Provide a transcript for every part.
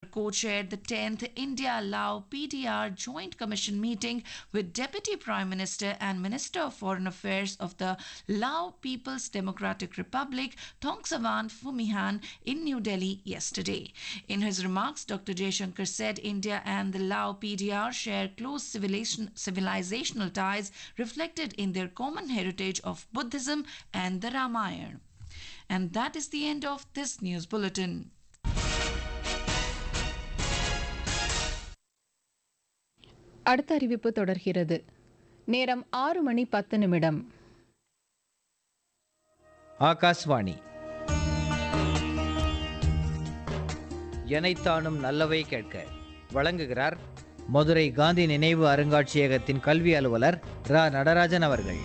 co-chaired the 10th India-Lao PDR Joint Commission meeting with Deputy Prime Minister and Minister of Foreign Affairs of the Lao People's Democratic Republic, Thongsavan Fumihan, in New Delhi yesterday. In his remarks, Dr. Jaishankar said India and the Lao PDR share close civilization, civilizational ties reflected in their common heritage of Buddhism and the Ramayana. And that is the end of this news bulletin. அடுத்த அறிவிப்பு தொடர்கிறது நேரம் ஆறு மணி பத்து நிமிடம் ஆகாஷ்வாணி எனைத்தானும் நல்லவை கேட்க வழங்குகிறார் மதுரை காந்தி நினைவு அருங்காட்சியகத்தின் கல்வி அலுவலர் ரா நடராஜன் அவர்கள்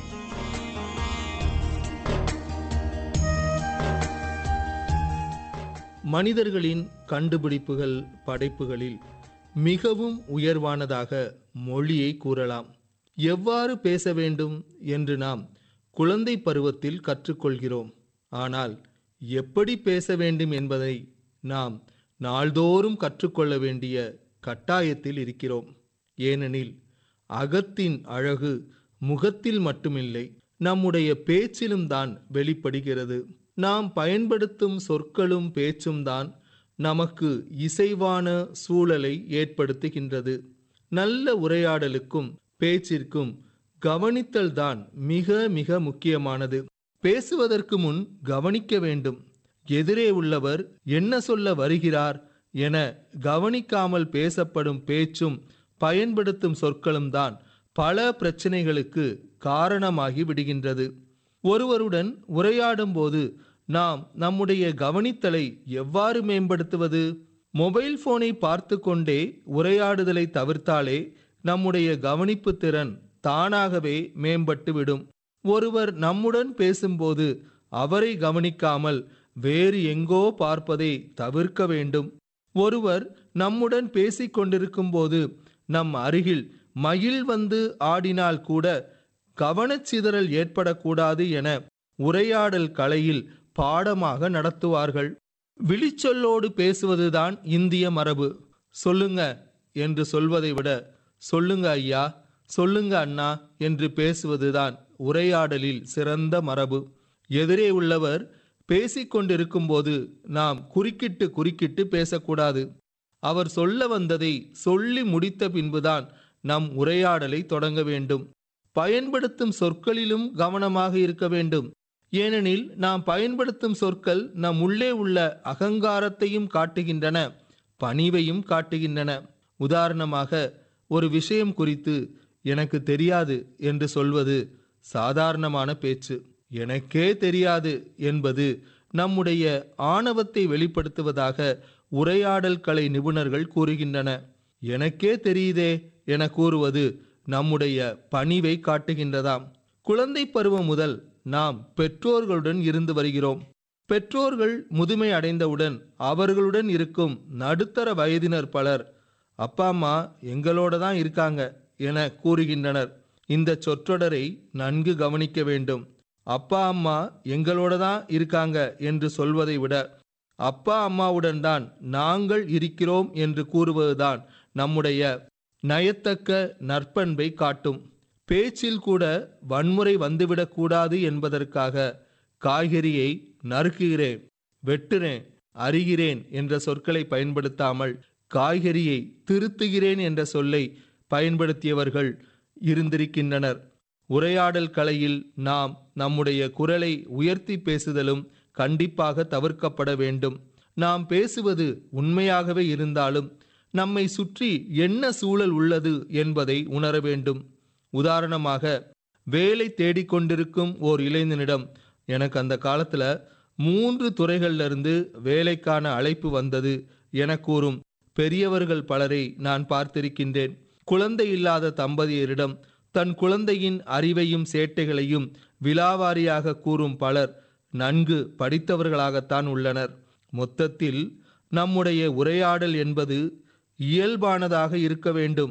மனிதர்களின் கண்டுபிடிப்புகள் படைப்புகளில் மிகவும் உயர்வானதாக மொழியை கூறலாம் எவ்வாறு பேச வேண்டும் என்று நாம் குழந்தை பருவத்தில் கற்றுக்கொள்கிறோம் ஆனால் எப்படி பேச வேண்டும் என்பதை நாம் நாள்தோறும் கற்றுக்கொள்ள வேண்டிய கட்டாயத்தில் இருக்கிறோம் ஏனெனில் அகத்தின் அழகு முகத்தில் மட்டுமில்லை நம்முடைய பேச்சிலும் தான் வெளிப்படுகிறது நாம் பயன்படுத்தும் சொற்களும் பேச்சும் தான் நமக்கு இசைவான சூழலை ஏற்படுத்துகின்றது நல்ல உரையாடலுக்கும் பேச்சிற்கும் கவனித்தல் தான் மிக மிக முக்கியமானது பேசுவதற்கு முன் கவனிக்க வேண்டும் எதிரே உள்ளவர் என்ன சொல்ல வருகிறார் என கவனிக்காமல் பேசப்படும் பேச்சும் பயன்படுத்தும் சொற்களும் தான் பல பிரச்சனைகளுக்கு காரணமாகி விடுகின்றது ஒருவருடன் உரையாடும் போது நாம் நம்முடைய கவனித்தலை எவ்வாறு மேம்படுத்துவது மொபைல் போனை பார்த்து கொண்டே உரையாடுதலை தவிர்த்தாலே நம்முடைய கவனிப்பு திறன் தானாகவே மேம்பட்டுவிடும் ஒருவர் நம்முடன் பேசும்போது அவரை கவனிக்காமல் வேறு எங்கோ பார்ப்பதை தவிர்க்க வேண்டும் ஒருவர் நம்முடன் பேசிக் கொண்டிருக்கும் போது நம் அருகில் மயில் வந்து ஆடினால் கூட கவனச்சிதறல் ஏற்படக்கூடாது என உரையாடல் கலையில் பாடமாக நடத்துவார்கள் விழிச்சொல்லோடு பேசுவதுதான் இந்திய மரபு சொல்லுங்க என்று சொல்வதை விட சொல்லுங்க ஐயா சொல்லுங்க அண்ணா என்று பேசுவதுதான் உரையாடலில் சிறந்த மரபு எதிரே உள்ளவர் பேசிக்கொண்டிருக்கும் போது நாம் குறுக்கிட்டு குறுக்கிட்டு பேசக்கூடாது அவர் சொல்ல வந்ததை சொல்லி முடித்த பின்புதான் நம் உரையாடலை தொடங்க வேண்டும் பயன்படுத்தும் சொற்களிலும் கவனமாக இருக்க வேண்டும் ஏனெனில் நாம் பயன்படுத்தும் சொற்கள் நம் உள்ளே உள்ள அகங்காரத்தையும் காட்டுகின்றன பணிவையும் காட்டுகின்றன உதாரணமாக ஒரு விஷயம் குறித்து எனக்கு தெரியாது என்று சொல்வது சாதாரணமான பேச்சு எனக்கே தெரியாது என்பது நம்முடைய ஆணவத்தை வெளிப்படுத்துவதாக உரையாடல் கலை நிபுணர்கள் கூறுகின்றன எனக்கே தெரியுதே என கூறுவது நம்முடைய பணிவை காட்டுகின்றதாம் குழந்தை பருவம் முதல் நாம் பெற்றோர்களுடன் இருந்து வருகிறோம் பெற்றோர்கள் முதுமை அடைந்தவுடன் அவர்களுடன் இருக்கும் நடுத்தர வயதினர் பலர் அப்பா அம்மா எங்களோட தான் இருக்காங்க என கூறுகின்றனர் இந்த சொற்றொடரை நன்கு கவனிக்க வேண்டும் அப்பா அம்மா எங்களோட தான் இருக்காங்க என்று சொல்வதை விட அப்பா அம்மாவுடன் தான் நாங்கள் இருக்கிறோம் என்று கூறுவதுதான் நம்முடைய நயத்தக்க நற்பண்பை காட்டும் பேச்சில் கூட வன்முறை வந்துவிடக்கூடாது என்பதற்காக காய்கறியை நறுக்குகிறேன் வெட்டுறேன் அறிகிறேன் என்ற சொற்களை பயன்படுத்தாமல் காய்கறியை திருத்துகிறேன் என்ற சொல்லை பயன்படுத்தியவர்கள் இருந்திருக்கின்றனர் உரையாடல் கலையில் நாம் நம்முடைய குரலை உயர்த்தி பேசுதலும் கண்டிப்பாக தவிர்க்கப்பட வேண்டும் நாம் பேசுவது உண்மையாகவே இருந்தாலும் நம்மை சுற்றி என்ன சூழல் உள்ளது என்பதை உணர வேண்டும் உதாரணமாக வேலை தேடிக்கொண்டிருக்கும் ஓர் இளைஞனிடம் எனக்கு அந்த காலத்துல மூன்று துறைகள்ல இருந்து வேலைக்கான அழைப்பு வந்தது என கூறும் பெரியவர்கள் பலரை நான் பார்த்திருக்கின்றேன் குழந்தை இல்லாத தம்பதியரிடம் தன் குழந்தையின் அறிவையும் சேட்டைகளையும் விலாவாரியாக கூறும் பலர் நன்கு படித்தவர்களாகத்தான் உள்ளனர் மொத்தத்தில் நம்முடைய உரையாடல் என்பது இயல்பானதாக இருக்க வேண்டும்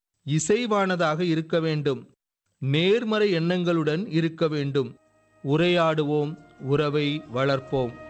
இசைவானதாக இருக்க வேண்டும் நேர்மறை எண்ணங்களுடன் இருக்க வேண்டும் உரையாடுவோம் உறவை வளர்ப்போம்